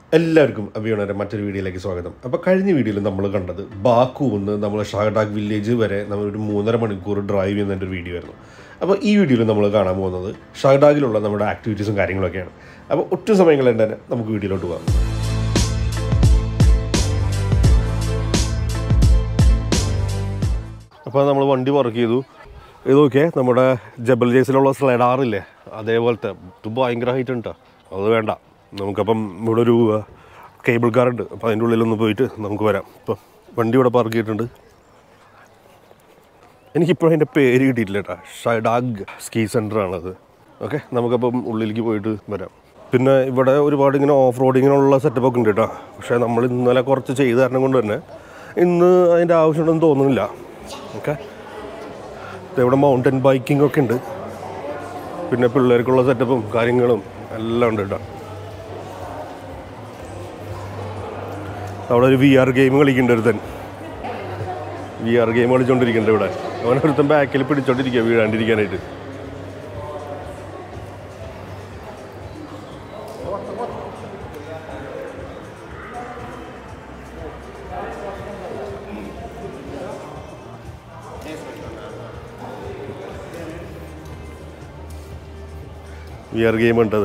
എല്ലാവർക്കും അഭിയോണരെ മറ്റൊരു വീഡിയോയിലേക്ക് സ്വാഗതം അപ്പോൾ കഴിഞ്ഞ വീഡിയോയിൽ നമ്മൾ കണ്ടത് ബാക്കുന്ന് നമ്മൾ ഷാഗഡാഗ് വില്ലേജ് വരെ നമ്മൾ ഒരു മൂന്നര മണിക്കൂർ ഡ്രൈവ് ചെയ്യുന്നതിൻ്റെ ഒരു വീഡിയോ ആയിരുന്നു അപ്പോൾ ഈ വീഡിയോയിൽ നമ്മൾ കാണാൻ പോകുന്നത് ഷാഗഡാഗിലുള്ള നമ്മുടെ ആക്ടിവിറ്റീസും കാര്യങ്ങളൊക്കെയാണ് അപ്പോൾ ഒട്ടും സമയം കളയണ്ട തന്നെ നമുക്ക് വീഡിയോയിലോട്ട് പോകാം അപ്പോൾ നമ്മൾ വണ്ടി വർക്ക് ചെയ്തു ഇത് നോക്കിയേ നമ്മുടെ ജബൽ ജേസിലുള്ള സ്ലൈഡാറില്ലേ അതേപോലത്തെ ഇത് ഭയങ്കര ഹൈറ്റ് ഉണ്ട് അത് വേണ്ട നമുക്കപ്പം ഇവിടെ ഒരു കേബിൾ കാർ ഉണ്ട് അപ്പോൾ അതിൻ്റെ ഉള്ളിലൊന്ന് പോയിട്ട് നമുക്ക് വരാം ഇപ്പം വണ്ടി ഇവിടെ പാർക്ക് ചെയ്തിട്ടുണ്ട് എനിക്കിപ്പോഴും അതിൻ്റെ പേര് കിട്ടിയിട്ടില്ല കേട്ടോ ഷൈഡാഗ് സ്കീ സെൻ്റർ ആണത് ഓക്കെ നമുക്കപ്പം ഉള്ളിലേക്ക് പോയിട്ട് വരാം പിന്നെ ഇവിടെ ഒരുപാട് ഇങ്ങനെ ഓഫ് റോഡിങ്ങിനുള്ള സെറ്റപ്പ് ഒക്കെ ഉണ്ട് കേട്ടോ പക്ഷേ നമ്മൾ ഇന്നലെ കുറച്ച് ചെയ്ത കാരണം കൊണ്ട് തന്നെ ഇന്ന് അതിൻ്റെ ആവശ്യമുണ്ടെന്ന് തോന്നുന്നില്ല ഓക്കെ ഇവിടെ മൗണ്ടൻ ബൈക്കിംഗ് ഒക്കെ ഉണ്ട് പിന്നെ പിള്ളേർക്കുള്ള സെറ്റപ്പും കാര്യങ്ങളും എല്ലാം ഉണ്ട് കേട്ടോ അവിടെ ഒരു വി ആർ ഗെയിം കളിക്കുന്നുണ്ട് ഒരുത്തൻ വി ആർ ഗെയിം കളിച്ചോണ്ടിരിക്കുന്നുണ്ട് ഇവിടെ അവൻ ഒരുത്തൻ ബാക്കിൽ പിടിച്ചോണ്ടിരിക്കുക വീഴാണ്ടിരിക്കാനായിട്ട് വി ആർ ഗെയിം ഉണ്ടത്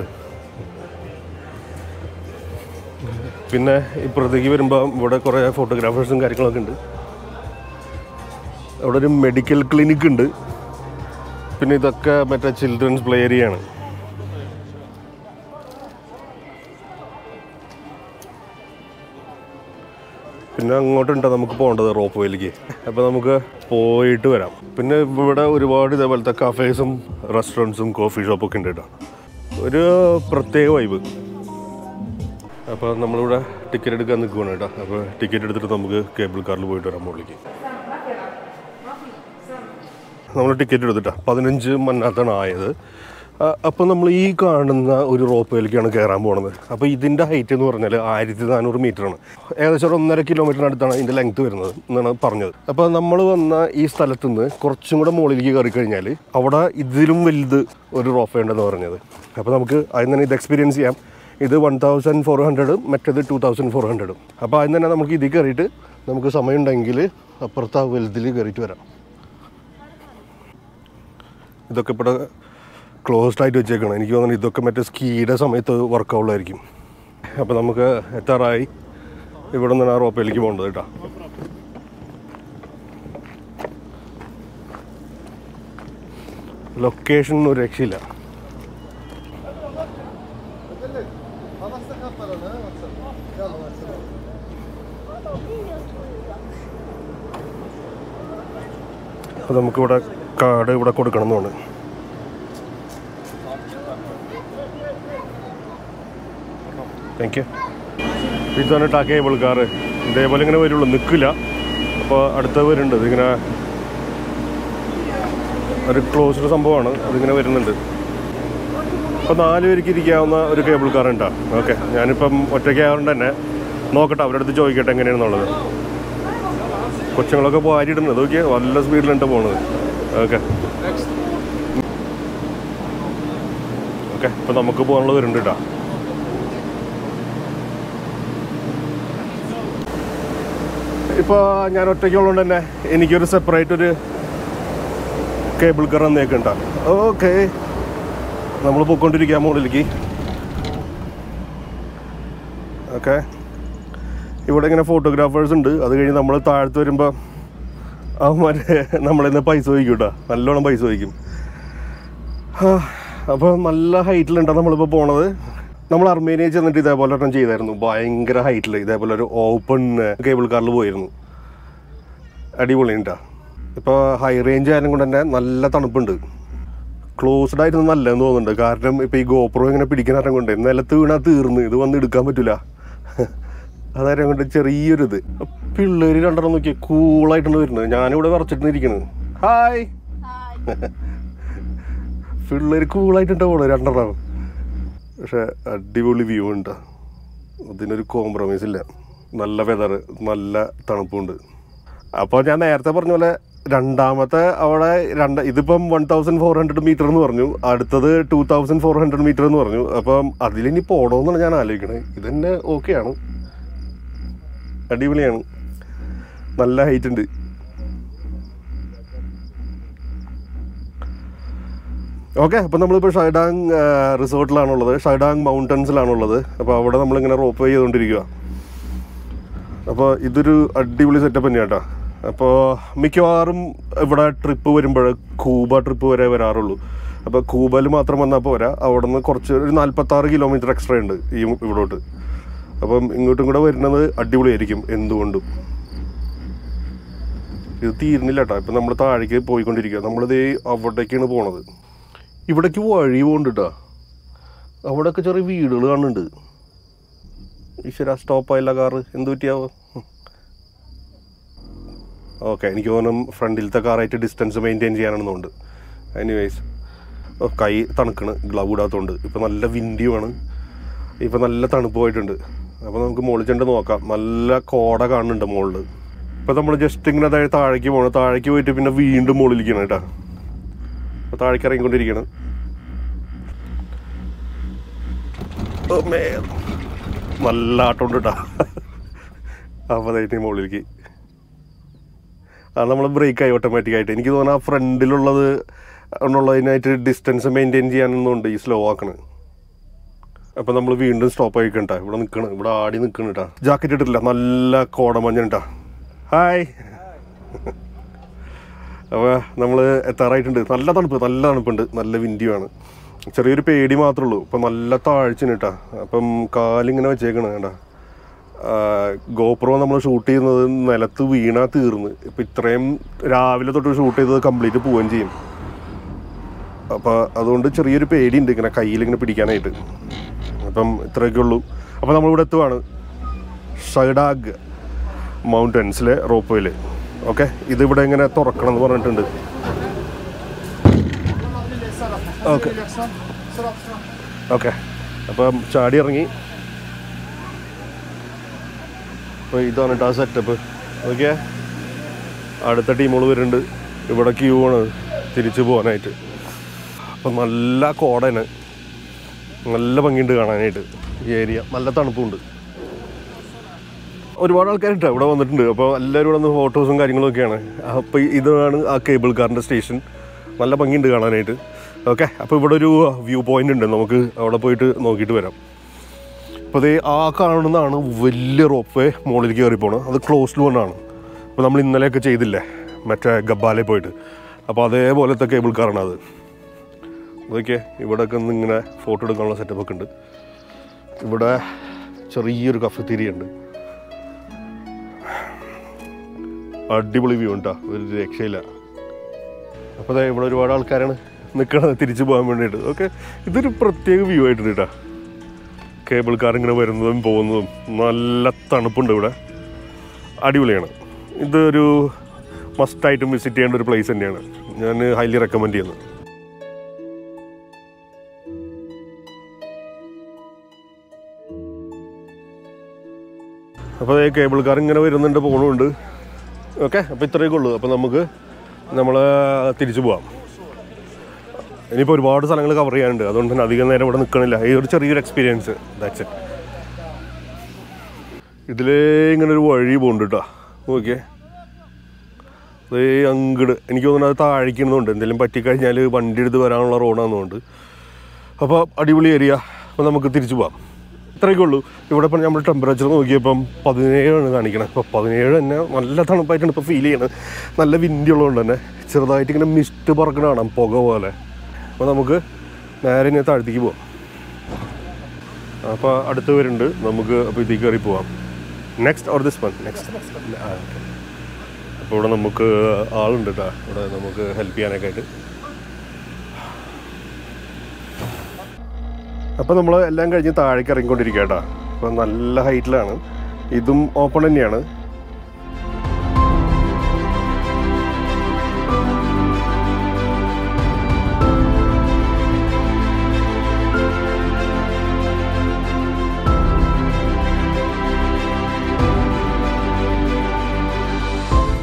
പിന്നെ ഇപ്പുറത്തേക്ക് വരുമ്പോൾ ഇവിടെ കുറേ ഫോട്ടോഗ്രാഫേഴ്സും കാര്യങ്ങളൊക്കെ ഉണ്ട് അവിടെ ഒരു മെഡിക്കൽ ക്ലിനിക്ക് ഉണ്ട് പിന്നെ ഇതൊക്കെ മറ്റേ ചിൽഡ്രൻസ് പ്ലേ ഏരിയ ആണ് പിന്നെ അങ്ങോട്ടുണ്ട് നമുക്ക് പോകേണ്ടത് റോപ്പ് വേയിലേക്ക് അപ്പോൾ നമുക്ക് പോയിട്ട് വരാം പിന്നെ ഇവിടെ ഒരുപാട് ഇതേപോലത്തെ കഫേസും റെസ്റ്റോറൻറ്റ്സും കോഫി ഷോപ്പൊക്കെ ഉണ്ട് കേട്ടോ ഒരു പ്രത്യേക വൈബ് അപ്പോൾ നമ്മളിവിടെ ടിക്കറ്റ് എടുക്കാൻ നിൽക്കുവാണ് കേട്ടോ അപ്പോൾ ടിക്കറ്റ് എടുത്തിട്ട് നമുക്ക് കേബിൾ കാറിൽ പോയിട്ട് വരാം മുകളിലേക്ക് നമ്മൾ ടിക്കറ്റ് എടുത്തിട്ടാ പതിനഞ്ച് മന്നാത്താണ് ആയത് അപ്പോൾ നമ്മൾ ഈ കാണുന്ന ഒരു റോപ്പയിലേക്കാണ് കയറാൻ പോണത് അപ്പോൾ ഇതിൻ്റെ ഹൈറ്റ് എന്ന് പറഞ്ഞാൽ ആയിരത്തി നാനൂറ് മീറ്ററാണ് ഏകദേശം ഒരു ഒന്നര കിലോമീറ്ററിനടുത്താണ് ഇതിൻ്റെ ലെങ്ത് വരുന്നത് എന്നാണ് പറഞ്ഞത് അപ്പോൾ നമ്മൾ വന്ന ഈ സ്ഥലത്ത് നിന്ന് കുറച്ചും കൂടെ മുകളിലേക്ക് കയറി കഴിഞ്ഞാൽ അവിടെ ഇതിലും വലുത് ഒരു റോപ്പ ഉണ്ടെന്ന് പറഞ്ഞത് അപ്പോൾ നമുക്ക് അതിന് തന്നെ ഇത് എക്സ്പീരിയൻസ് ചെയ്യാം ഇത് വൺ തൗസൻഡ് ഫോർ ഹൺഡ്രഡും മറ്റേത് ടു തൗസൻഡ് ഫോർ ഹൺഡ്രഡും അപ്പോൾ അതിന് തന്നെ നമുക്ക് ഇതിൽ കയറിയിട്ട് നമുക്ക് സമയമുണ്ടെങ്കിൽ അപ്പുറത്ത് ആ വലുതിൽ കയറിയിട്ട് വരാം ഇതൊക്കെ ഇവിടെ ക്ലോസ്ഡ് ആയിട്ട് വെച്ചേക്കണം എനിക്ക് തോന്നുന്നു ഇതൊക്കെ മറ്റേ സ്കീയുടെ സമയത്ത് വർക്കാവുള്ളായിരിക്കും അപ്പോൾ നമുക്ക് എത്താറായി ഇവിടെ നിന്നാണ് ആ റോപ്പയിലേക്ക് പോകേണ്ടത് കേട്ടോ ലൊക്കേഷൻ ഒരു രക്ഷയില്ല അപ്പോൾ നമുക്കിവിടെ കാർഡ് ഇവിടെ കൊടുക്കണം എന്നാണ് താങ്ക് യു ഇതാണ് ടാ കേബിൾ കാറ് ഇതേപോലെ ഇങ്ങനെ വരുള്ളൂ നിൽക്കില്ല അപ്പോൾ അടുത്ത വരുന്നുണ്ട് ഇതിങ്ങനെ ഒരു ക്ലോസ്ഡ് സംഭവമാണ് അതിങ്ങനെ വരുന്നുണ്ട് അപ്പോൾ നാല് പേർക്ക് ഇരിക്കാവുന്ന ഒരു കേബിൾ കാർ ഉണ്ടാ ഓക്കെ ഞാനിപ്പം ഒറ്റയ്ക്ക് ആയതുകൊണ്ട് തന്നെ നോക്കട്ടെ അവരുടെ അടുത്ത് ചോദിക്കട്ടെ എങ്ങനെയാണെന്നുള്ളത് കൊച്ചുങ്ങളൊക്കെ വാരിയിടുന്നത് നോക്കിയേ നല്ല സ്പീഡിലുണ്ട് പോണത് ഓക്കെ ഓക്കെ ഇപ്പം നമുക്ക് പോകാനുള്ളത് വരുന്നുണ്ട് കേട്ടോ ഇപ്പോൾ ഞാൻ ഒറ്റയ്ക്കുള്ളതുകൊണ്ട് തന്നെ എനിക്കൊരു സെപ്പറേറ്റ് ഒരു കേബിൾ കാർ തന്നേക്കുണ്ട ഓക്കെ നമ്മൾ പോയിക്കൊണ്ടിരിക്കുക മുകളിലേക്ക് ഓക്കെ ഇവിടെ ഇങ്ങനെ ഫോട്ടോഗ്രാഫേഴ്സ് ഉണ്ട് അത് കഴിഞ്ഞ് നമ്മൾ താഴത്ത് വരുമ്പോൾ അവന്മാർ നമ്മളിൽ നിന്ന് പൈസ ചോദിക്കും കേട്ടോ നല്ലോണം പൈസ ചോദിക്കും അപ്പോൾ നല്ല ഹൈറ്റിലുണ്ടാണ് നമ്മളിപ്പോൾ പോണത് നമ്മൾ അർമേനിയ ചെന്നിട്ട് ഇതേപോലെ ഒരെണ്ണം ചെയ്തായിരുന്നു ഭയങ്കര ഹൈറ്റിൽ ഇതേപോലെ ഒരു ഓപ്പൺ കേബിൾ കാറിൽ പോയിരുന്നു അടിപൊളി ഉണ്ടാ ഇപ്പോൾ ഹൈ റേഞ്ച് ആയാലും കൊണ്ട് തന്നെ നല്ല തണുപ്പുണ്ട് ക്ലോസ്ഡ് ആയിരുന്നു നല്ലതെന്ന് തോന്നുന്നുണ്ട് കാരണം ഇപ്പോൾ ഈ ഗോപ്രോ ഇങ്ങനെ പിടിക്കാൻ കാരണം കൊണ്ട് നിലത്ത് വീണാൽ തീർന്ന് ഇത് വന്ന് എടുക്കാൻ പറ്റില്ല അതായത് കൊണ്ട് ചെറിയൊരു ഇത് പിള്ളേര് രണ്ടെണ്ണം നോക്കി കൂളായിട്ടാണ് വരുന്നത് ഞാനിവിടെ വിറച്ചിട്ട് ഇരിക്കുന്നത് ഹായ് പിള്ളേര് കൂളായിട്ടുണ്ട് പോണത് രണ്ടെണ്ണം പക്ഷെ അടിപൊളി വ്യൂ ഉണ്ട് അതിനൊരു കോംപ്രമൈസ് ഇല്ല നല്ല വെതർ നല്ല തണുപ്പുണ്ട് അപ്പോൾ ഞാൻ നേരത്തെ പറഞ്ഞ പോലെ രണ്ടാമത്തെ അവിടെ രണ്ട് ഇതിപ്പം one thousand four hundred metre എന്ന് പറഞ്ഞു അടുത്തത് two thousand four hundred metre എന്ന് പറഞ്ഞു അപ്പം അതിലിനി പോകണമെന്നാണ് ഞാൻ ആലോചിക്കണത് ഇതന്നെ ഓക്കെയാണ് അടിപൊളിയാണ് നല്ല ഹൈറ്റ് ഉണ്ട് ഓക്കെ അപ്പം നമ്മളിപ്പോൾ ഷൈഡാങ് റിസോർട്ടിലാണുള്ളത് ഷൈഡാങ് മൗണ്ടൻസിലാണുള്ളത് അപ്പോൾ അവിടെ നമ്മളിങ്ങനെ റോപ്പ് വേ ചെയ്തുകൊണ്ടിരിക്കുക അപ്പോൾ ഇതൊരു അടിപൊളി സെറ്റപ്പ് തന്നെയാണ് കേട്ടോ അപ്പോൾ മിക്കവാറും ഇവിടെ ട്രിപ്പ് വരുമ്പോൾ കൂബ ട്രിപ്പ് വരെ വരാറുള്ളൂ അപ്പോൾ കൂബയിൽ മാത്രം വന്നാൽ പോരാ അവിടെ നിന്ന് കുറച്ച് ഒരു നാൽപ്പത്താറ് കിലോമീറ്റർ എക്സ്ട്രാ ഉണ്ട് ഈ ഇവിടോട്ട് അപ്പം ഇങ്ങോട്ടും കൂടെ വരുന്നത് അടിപൊളിയായിരിക്കും എന്തുകൊണ്ടും ഇത് തീരുന്നില്ല കേട്ടോ ഇപ്പം നമ്മൾ താഴേക്ക് പോയിക്കൊണ്ടിരിക്കുക നമ്മളിത് അവിടേക്കാണ് പോണത് ഇവിടേക്ക് വഴി പോകുന്നുണ്ട് കേട്ടോ അവിടെയൊക്കെ ചെറിയ വീടുകൾ കാണുന്നുണ്ട് ഈശ്വര സ്റ്റോപ്പായില്ല കാറ് എന്ത് പറ്റിയാവോ ഓക്കെ എനിക്ക് തോന്നുന്നു ഫ്രണ്ടിലത്തെ കാറായിട്ട് ഡിസ്റ്റൻസ് മെയിൻറ്റെയിൻ ചെയ്യാനാണെന്നുണ്ട് എനിവേസ് കൈ തണുക്കണ് ഗ്ലൗ ഇടാത്തതുകൊണ്ട് ഇപ്പം നല്ല വിൻഡിയുമാണ് ഇപ്പം നല്ല തണുപ്പ് പോയിട്ടുണ്ട് അപ്പോൾ നമുക്ക് മുകളിൽ ചെണ്ട് നോക്കാം നല്ല കോട കാണുന്നുണ്ട് മുകളിൽ ഇപ്പം നമ്മൾ ജസ്റ്റ് ഇങ്ങനെ താഴെ താഴേക്ക് പോകണം താഴേക്ക് പോയിട്ട് പിന്നെ വീണ്ടും മുകളിലിരിക്കണം കേട്ടോ അപ്പോൾ താഴേക്ക് ഇറങ്ങിക്കൊണ്ടിരിക്കണം ഓ മേ നല്ല ആട്ടമുണ്ട് കേട്ടോ അപ്പോൾ അതായിട്ട് മുകളിലേക്ക് അത് നമ്മൾ ബ്രേക്ക് ആയി ഓട്ടോമാറ്റിക്കായിട്ട് എനിക്ക് തോന്നുന്നു ആ ഫ്രണ്ടിലുള്ളത് ഉള്ളതിനായിട്ട് ഡിസ്റ്റൻസ് മെയിൻറ്റെയിൻ ചെയ്യാനൊന്നുണ്ട് ഈ സ്ലോ ആക്കണത് അപ്പോൾ നമ്മൾ വീണ്ടും സ്റ്റോപ്പ് ആയിക്കണ്ട ഇവിടെ നിൽക്കണം ഇവിടെ ആടി നിൽക്കണം കേട്ടോ ജാക്കറ്റ് ഇട്ടിട്ടില്ല നല്ല കോടമഞ്ഞുണ്ടാ ഹായ് അപ്പോൾ നമ്മൾ എത്താറായിട്ടുണ്ട് നല്ല തണുപ്പ് നല്ല തണുപ്പുണ്ട് നല്ല വിൻഡിയുമാണ് ചെറിയൊരു പേടി മാത്രമേ ഉള്ളൂ ഇപ്പം നല്ല താഴ്ചയാണ് കേട്ടോ അപ്പം കാലിങ്ങനെ വെച്ചേക്കണം കേട്ടോ ഗോപ്രോ നമ്മൾ ഷൂട്ട് ചെയ്യുന്നത് നിലത്ത് വീണാ തീർന്ന് ഇപ്പം ഇത്രയും രാവിലെ തൊട്ട് ഷൂട്ട് ചെയ്തത് കംപ്ലീറ്റ് പോവുകയും ചെയ്യും അപ്പോൾ അതുകൊണ്ട് ചെറിയൊരു പേടിയുണ്ട് ഇങ്ങനെ കയ്യിൽ ഇങ്ങനെ പിടിക്കാനായിട്ട് അപ്പം ഇത്രയൊക്കെ ഉള്ളൂ അപ്പോൾ നമ്മളിവിടെ എത്തുവാണ് ഷൈഡാഗ് മൗണ്ടൻസിലെ റോപ്പ് വേയിൽ ഓക്കെ ഇതിവിടെ ഇങ്ങനെ തുറക്കണം എന്ന് പറഞ്ഞിട്ടുണ്ട് ഓക്കെ ഓക്കെ അപ്പം ചാടി ഇറങ്ങി അപ്പോൾ ഇതാണ് കേട്ടോ ആ സെറ്റപ്പ് ഓക്കെ അടുത്ത ടീമുകൾ വരുന്നുണ്ട് ഇവിടെ ക്യൂ ആണ് തിരിച്ചു പോകാനായിട്ട് അപ്പം നല്ല കോടന് നല്ല ഭംഗിയുണ്ട് കാണാനായിട്ട് ഈ ഏരിയ നല്ല തണുപ്പുണ്ട് ഒരുപാട് ആൾക്കാരുണ്ട് ഇവിടെ വന്നിട്ടുണ്ട് അപ്പോൾ എല്ലാവരും ഇവിടെ വന്ന് ഫോട്ടോസും കാര്യങ്ങളൊക്കെയാണ് അപ്പോൾ ഇതാണ് ആ കേബിൾ കാറിൻ്റെ സ്റ്റേഷൻ നല്ല ഭംഗിയുണ്ട് കാണാനായിട്ട് ഓക്കെ അപ്പോൾ ഇവിടെ ഒരു വ്യൂ പോയിന്റ് ഉണ്ട് നമുക്ക് അവിടെ പോയിട്ട് നോക്കിയിട്ട് വരാം അപ്പോൾ അതേ ആ കാണുന്നതാണ് വലിയ റോപ്പ് വേ മുകളിലേക്ക് കയറി പോകണം അത് ക്ലോസ്ഡ് വൺ ആണ് അപ്പോൾ നമ്മൾ ഇന്നലെയൊക്കെ ചെയ്തില്ലേ മറ്റേ ഗബ്ബാലെ പോയിട്ട് അപ്പോൾ അതേപോലത്തെ കേബിൾ കാറാണ് അത് അതൊക്കെ ഇവിടെയൊക്കെ ഒന്ന് ഇങ്ങനെ ഫോട്ടോ എടുക്കാനുള്ള സെറ്റപ്പ് ഒക്കെ ഉണ്ട് ഇവിടെ ചെറിയൊരു കഫത്തിരി ഉണ്ട് അടിപൊളി വ്യൂ ഉണ്ടാ ഒരു രക്ഷയില്ല അപ്പോൾ ദേ ഇവിടെ ഒരുപാട് ആൾക്കാരാണ് നിൽക്കണത് തിരിച്ചു പോകാൻ വേണ്ടിയിട്ട് ഓക്കെ ഇതൊരു പ്രത്യേക വ്യൂ ആയിട്ടുണ്ട് കേട്ടോ കേബിൾ കാർ ഇങ്ങനെ വരുന്നതും പോകുന്നതും നല്ല തണുപ്പുണ്ട് ഇവിടെ അടിപൊളിയാണ് ഇതൊരു മസ്റ്റായിട്ടും വിസിറ്റ് ചെയ്യേണ്ട ഒരു പ്ലേസ് തന്നെയാണ് ഞാൻ ഹൈലി റെക്കമെൻഡ് ചെയ്യുന്നത് അപ്പോൾ ഈ കേബിൾ കാർ ഇങ്ങനെ വരുന്നുണ്ട് പോകണമുണ്ട് ഓക്കെ അപ്പോൾ ഇത്രയൊക്കെ ഉള്ളൂ അപ്പോൾ നമുക്ക് നമ്മൾ തിരിച്ചു പോവാം ഇനിയിപ്പോൾ ഒരുപാട് സ്ഥലങ്ങൾ കവർ ചെയ്യാനുണ്ട് അതുകൊണ്ട് തന്നെ അധികം നേരം ഇവിടെ നിൽക്കണില്ല ഈ ഒരു ചെറിയൊരു എക്സ്പീരിയൻസ് ദാറ്റ്സ് ഇറ്റ് ഇതിലേ ഇങ്ങനെ ഒരു വഴി പോകുന്നുണ്ട് കേട്ടോ ഓക്കെ അതേ അങ്ങട് എനിക്ക് തോന്നുന്നത് അത് താഴേക്കുന്നുണ്ട് എന്തെങ്കിലും പറ്റിക്കഴിഞ്ഞാൽ വണ്ടി എടുത്ത് വരാനുള്ള റോഡാണെന്നുണ്ട് അപ്പോൾ അടിപൊളി ഏരിയ അപ്പോൾ നമുക്ക് തിരിച്ചു പോവാം ഇത്രയൊക്കെ ഉള്ളൂ ഇവിടെ ഇപ്പം നമ്മൾ ടെമ്പറേച്ചർ നോക്കിയപ്പം പതിനേഴാണ് കാണിക്കണത് അപ്പോൾ പതിനേഴ് തന്നെ നല്ല തണുപ്പായിട്ടാണ് ഇപ്പോൾ ഫീൽ ചെയ്യണത് നല്ല വിൻഡി ഉള്ളതുകൊണ്ട് തന്നെ ചെറുതായിട്ട് ഇങ്ങനെ മിസ്റ്റ് പറക്കണ കാണാം പുക പോലെ അപ്പോൾ നമുക്ക് നേരെ ഇനി താഴത്തേക്ക് പോവാം അപ്പോൾ അടുത്ത് വരുന്നുണ്ട് നമുക്ക് അപ്പോൾ ഇതിൽ കയറി പോവാം next or this one next അപ്പോൾ ഇവിടെ നമുക്ക് ആളുണ്ട് കേട്ടോ ഇവിടെ നമുക്ക് ഹെൽപ്പ് ചെയ്യാനൊക്കെ ആയിട്ട് അപ്പോൾ നമ്മൾ എല്ലാം കഴിഞ്ഞ് താഴേക്ക് ഇറങ്ങിക്കൊണ്ടിരിക്കുക കേട്ടോ അപ്പോൾ നല്ല ഹൈറ്റിലാണ് ഇതും ഓപ്പൺ തന്നെയാണ്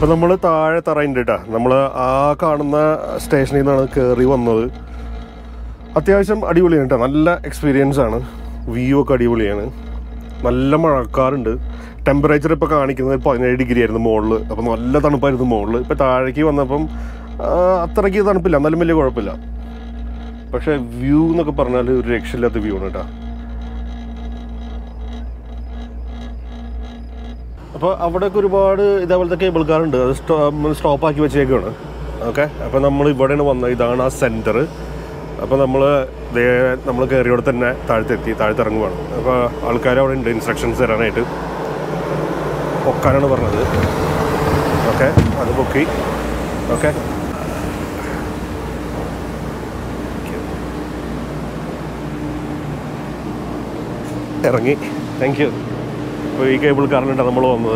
അപ്പോൾ നമ്മൾ താഴെ തറയുണ്ട് കേട്ടോ നമ്മൾ ആ കാണുന്ന സ്റ്റേഷനിൽ നിന്നാണ് കയറി വന്നത് അത്യാവശ്യം അടിപൊളിയാണ് കേട്ടോ നല്ല എക്സ്പീരിയൻസ് ആണ് വ്യൂ ഒക്കെ അടിപൊളിയാണ് നല്ല മഴക്കാറുണ്ട് ടെമ്പറേച്ചർ ഇപ്പോൾ കാണിക്കുന്നത് പതിനേഴ് ഡിഗ്രി ആയിരുന്നു മുകളിൽ അപ്പോൾ നല്ല തണുപ്പായിരുന്നു മുകളിൽ ഇപ്പോൾ താഴേക്ക് വന്നപ്പം ആ, അത്രയ്ക്ക് തണുപ്പില്ല എന്നാലും വലിയ കുഴപ്പമില്ല പക്ഷേ വ്യൂ എന്നൊക്കെ പറഞ്ഞാൽ ഒരു രക്ഷയില്ലാത്ത വ്യൂ ആണ് കേട്ടോ അപ്പോൾ അവിടെയൊക്കെ ഒരുപാട് ഇതേപോലത്തെ കേബിൾ കാർ ഉണ്ട് അത് സ്റ്റോപ്പ് ആക്കി വെച്ചേക്കാണ് ഓക്കെ അപ്പോൾ നമ്മൾ ഇവിടെയാണ് വന്നത് ഇതാണ് ആ സെൻറ്റർ അപ്പോൾ നമ്മൾ നമ്മൾ കയറിയോടെ തന്നെ താഴത്തെത്തി താഴത്തിറങ്ങുവാണ് അപ്പോൾ ആൾക്കാർ അവിടെ ഉണ്ട് ഇൻസ്ട്രക്ഷൻസ് തരാനായിട്ട് പൊക്കാനാണ് പറഞ്ഞത് ഓക്കെ അത് പൊക്കി ഓക്കെ ഇറങ്ങി താങ്ക് യു അപ്പോൾ ഈ കേബിൾ കാറിലാണ് നമ്മൾ വന്നത്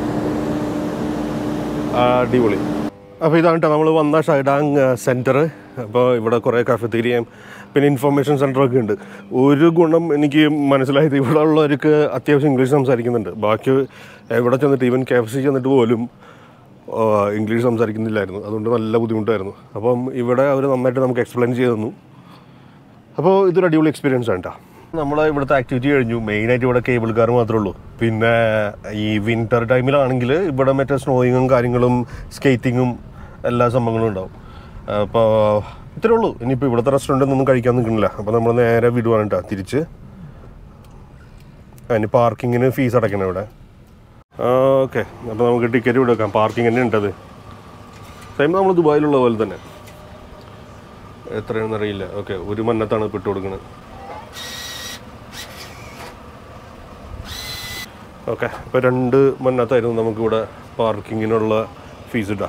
അടിപൊളി അപ്പോൾ ഇതാണ് കേട്ടോ നമ്മൾ വന്ന ഷൈഡാങ് സെൻറ്റർ അപ്പോൾ ഇവിടെ കുറേ കഫറ്റീരിയയും പിന്നെ ഇൻഫർമേഷൻ സെൻ്ററൊക്കെ ഉണ്ട് ഒരു ഗുണം എനിക്ക് മനസ്സിലായത് ഇവിടെ ഉള്ളവർക്ക് അത്യാവശ്യം ഇംഗ്ലീഷ് സംസാരിക്കുന്നുണ്ട് ബാക്കി എവിടെ ചെന്നിട്ട് ഈവൻ കെ എഫ് സി ചെന്നിട്ട് പോലും ആ, ഇംഗ്ലീഷ് സംസാരിക്കുന്നില്ലായിരുന്നു അതുകൊണ്ട് നല്ല ബുദ്ധിമുട്ടായിരുന്നു അപ്പം ഇവിടെ അവർ നന്നായിട്ട് നമുക്ക് എക്സ്പ്ലെയിൻ ചെയ്ത് തന്നു അപ്പോൾ ഇതൊരു അടിപൊളി എക്സ്പീരിയൻസ് ആണ് കേട്ടോ നമ്മൾ ഇവിടുത്തെ ആക്ടിവിറ്റി കഴിഞ്ഞു മെയിനായിട്ട് ഇവിടെ കേബിൾ കാർ മാത്രമേ ഉള്ളൂ പിന്നെ ഈ വിൻ്റർ ടൈമിലാണെങ്കിൽ ഇവിടെ മറ്റേ സ്നോയിങ്ങും കാര്യങ്ങളും സ്കേറ്റിങ്ങും എല്ലാ സംഭവങ്ങളും ഉണ്ടാവും അപ്പോൾ ഇത്രേ ഉള്ളൂ ഇനിയിപ്പോൾ ഇവിടുത്തെ റെസ്റ്റോറൻറ്റിൽ ഒന്നും കഴിക്കാൻ നിൽക്കുന്നില്ല അപ്പോൾ നമ്മൾ നേരെ വിടുവാണ് കേട്ടോ തിരിച്ച് അതിന് പാർക്കിങ്ങിന് ഫീസ് അടയ്ക്കണം ഇവിടെ ഓക്കെ അപ്പോൾ നമുക്ക് ടിക്കറ്റ് ഇവിടെ വെക്കാം പാർക്കിംഗ് തന്നെ ഉണ്ടത് സെയിം നമ്മൾ ദുബായിലുള്ള പോലെ തന്നെ എത്രയാണെന്ന് അറിയില്ല ഓക്കെ ഒരു മന്നത്താണ് ഇട്ട് കൊടുക്കുന്നത് ഓക്കെ ഇപ്പോൾ രണ്ട് മന്നത്തായിരുന്നു നമുക്കിവിടെ പാർക്കിങ്ങിനുള്ള ഫീസ് ഇട്ടാ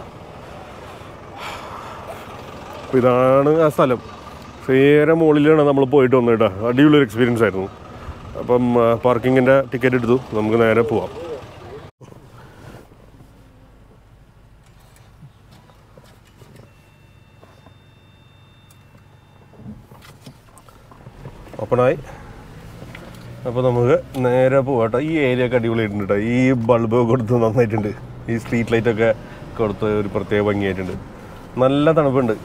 അപ്പോൾ ഇതാണ് ആ സ്ഥലം നേരെ മുകളിലാണ് നമ്മൾ പോയിട്ട് വന്നത് കേട്ടോ അടിപൊളി ഒരു എക്സ്പീരിയൻസ് ആയിരുന്നു അപ്പം പാർക്കിങ്ങിൻ്റെ ടിക്കറ്റ് എടുത്തു നമുക്ക് നേരെ പോവാം ഓപ്പണായി അപ്പോൾ നമുക്ക് നേരെ പോകട്ടെ ഈ ഏരിയ ഒക്കെ അടിപൊളിയായിട്ടുണ്ട് കേട്ടോ ഈ ബൾബ് കൊടുത്ത് നന്നായിട്ടുണ്ട് ഈ സ്ട്രീറ്റ് ലൈറ്റ് ഒക്കെ കൊടുത്ത് ഒരു പ്രത്യേക ഭംഗിയായിട്ടുണ്ട് നല്ല തണുപ്പുണ്ട്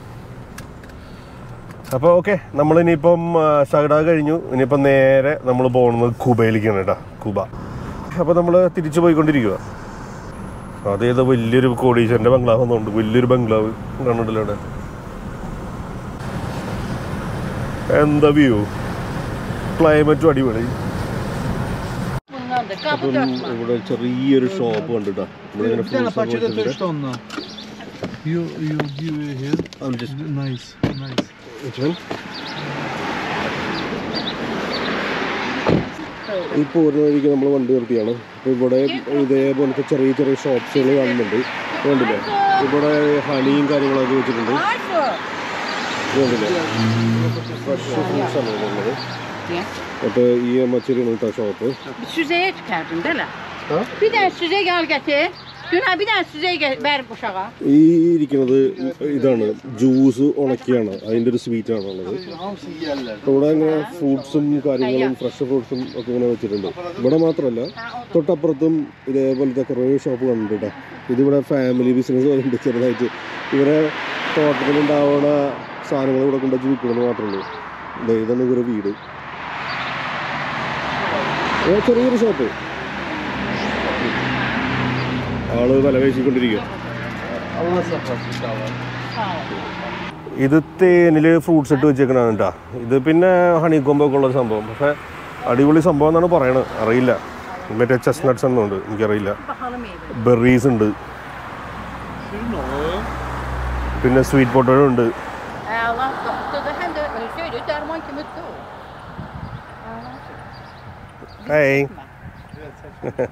അപ്പോൾ ഓക്കെ നമ്മളിനിയിപ്പം ഷഗഡ കഴിഞ്ഞു ഇനിയിപ്പം നേരെ നമ്മൾ പോകുന്നത് കുബയിലേക്കാണ് കേട്ടോ കുബ അപ്പോൾ നമ്മൾ തിരിച്ചു പോയിക്കൊണ്ടിരിക്കുക അതേത് വലിയൊരു കോടീശ്വരൻ്റെ ബംഗ്ലാവ് ഒന്നുണ്ട് വലിയൊരു ബംഗ്ലാവ് കണ്ടിട്ടില്ല അവിടെ എന്താ വ്യൂ ക്ലൈമറ്റും അടിപൊളി Bundan da kapı അപ്പം dörtme. ഇവിടെ ചെറിയൊരു ഷോപ്പ് കണ്ടിട്ടാ ഇവിടെ ഇങ്ങനെ Denna fruits ഒക്കെ paket är വെച്ചിട്ടുണ്ട്. ståndna. You, you give it here. I'll just- Nice, nice. Which one? ഈ പോരുന്ന വഴിക്ക് നമ്മൾ വണ്ടി നിർത്തിയാണ് അപ്പോൾ ഇവിടെ ഇതേപോലത്തെ ചെറിയ ചെറിയ ഷോപ്സുകൾ കാണുന്നുണ്ട് ഇത് കണ്ടില്ലേ ഇവിടെ ഹണിയും കാര്യങ്ങളൊക്കെ വെച്ചിട്ടുണ്ട് Varför? ഇത് കണ്ടില്ലേ ഫ്രഷ് ഫ്രൂട്ട്സ് ആണ് ഇവിടെ ഉള്ളത് Ja. അപ്പോൾ ഈ മച്ചേരിയാണ് കേട്ടോ shop Süzeye çıkardın değil mi? Ha? Bir tane süzeye gel getir. Dün ha bir tane süzeye gel, ver uşağa. ഈ ഇരിക്കുന്നത് ഇതാണ് ജ്യൂസ് ഉണക്കിയാണ് അതിൻ്റെ ഒരു സ്വീറ്റ് ആണുള്ളത് അപ്പോൾ ഇവിടെ ഇങ്ങനെ ഫ്രൂട്ട്സും കാര്യങ്ങളും ഫ്രഷ് ഫ്രൂട്ട്സും ഒക്കെ ഇങ്ങനെ വെച്ചിട്ടുണ്ട് ഇവിടെ മാത്രമല്ല തൊട്ടപ്പുറത്തും ഇതേപോലത്തെ കുറേ ഷോപ്പ് കണ്ടിട്ടുണ്ട് കേട്ടോ ഇതിവിടെ ഫാമിലി ബിസിനസ് പോലുണ്ട് ചെറുതായിട്ട് ഇവരെ തോട്ടത്തിലുണ്ടാവുന്ന സാധനങ്ങൾ ഇവിടെ കൊണ്ടുവച്ച് വിൽക്കണമെന്ന് മാത്രമേ ഉള്ളൂ ദേ ഇതാണ് ഇവരുടെ വീട് ഇത് ചെറിയൊരു ഷോപ്പ് ആള് വില പേശിക്കൊണ്ടിരിക്കുക Sağ ol. ഇത് തേനിൽ ഫ്രൂട്ട്സ് ഇട്ട് വെച്ചേക്കണതാണ് കേട്ടോ ഇത് പിന്നെ ഹണി കൊമ്പൊക്കെ ഉള്ള സംഭവം പക്ഷേ അടിപൊളി സംഭവം എന്നാണ് പറയണത് അറിയില്ല മറ്റേ ചെസ്നട്ട്സ് എന്നുണ്ട് എനിക്കറിയില്ല Bakalım iyi. ബെറീസ് ഉണ്ട് പിന്നെ സ്വീറ്റ് പൊട്ടറ്റോ ഉണ്ട് Ey Allah doktorda hem de öyle söylüyor derman kimi tut. ഏയ് Evet.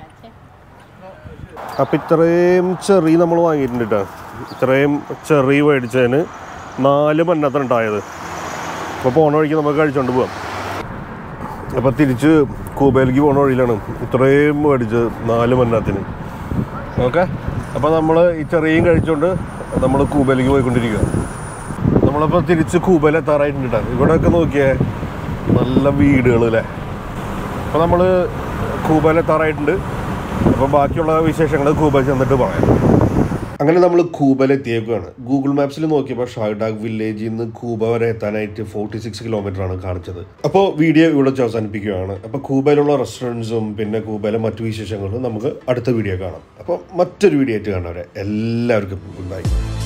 അപ്പം ഇത്രയും ചെറി നമ്മൾ വാങ്ങിയിട്ടുണ്ട് കേട്ടോ ഇത്രയും ചെറി മേടിച്ചതിന് നാല് മന്നത്താണ് ഉണ്ടായത് അപ്പോൾ പോണ വഴിക്ക് നമുക്ക് കഴിച്ചോണ്ട് പോവാം അപ്പോൾ തിരിച്ച് കൂബയിലേക്ക് പോണ വഴിയിലാണ് ഇത്രയും മേടിച്ചത് നാല് മന്നത്തിന് ഓക്കെ അപ്പോൾ നമ്മൾ ഈ ചെറിയും കഴിച്ചുകൊണ്ട് നമ്മൾ കൂബയിലേക്ക് പോയിക്കൊണ്ടിരിക്കുക നമ്മളിപ്പോൾ തിരിച്ച് കൂബയിൽ എത്താറായിട്ടുണ്ട് കേട്ടോ ഇവിടെയൊക്കെ നോക്കിയേ നല്ല വീടുകൾ അല്ലേ അപ്പോൾ നമ്മൾ കൂബയിൽ എത്താറായിട്ടുണ്ട് അപ്പോൾ ബാക്കിയുള്ള വിശേഷങ്ങൾ കൂബ ചെന്നിട്ട് പറയാം അങ്ങനെ നമ്മൾ കൂബയിൽ എത്തിയേക്കുകയാണ് ഗൂഗിൾ മാപ്സിൽ നോക്കിയപ്പോൾ ഷാർഡാഗ് വില്ലേജിൽ നിന്ന് കൂബ വരെ എത്താനായിട്ട് ഫോർട്ടി സിക്സ് കിലോമീറ്റർ ആണ് കാണിച്ചത് അപ്പോൾ വീഡിയോ ഇവിടെ വെച്ച് അവസാനിപ്പിക്കുകയാണ് അപ്പോൾ കൂബയിലുള്ള റെസ്റ്റോറൻറ്റ്സും പിന്നെ കൂബയിലെ മറ്റു വിശേഷങ്ങളും നമുക്ക് അടുത്ത വീഡിയോ കാണാം അപ്പോൾ മറ്റൊരു വീഡിയോ ആയിട്ട് കാണാം എല്ലാവർക്കും ഗുഡ് ബൈ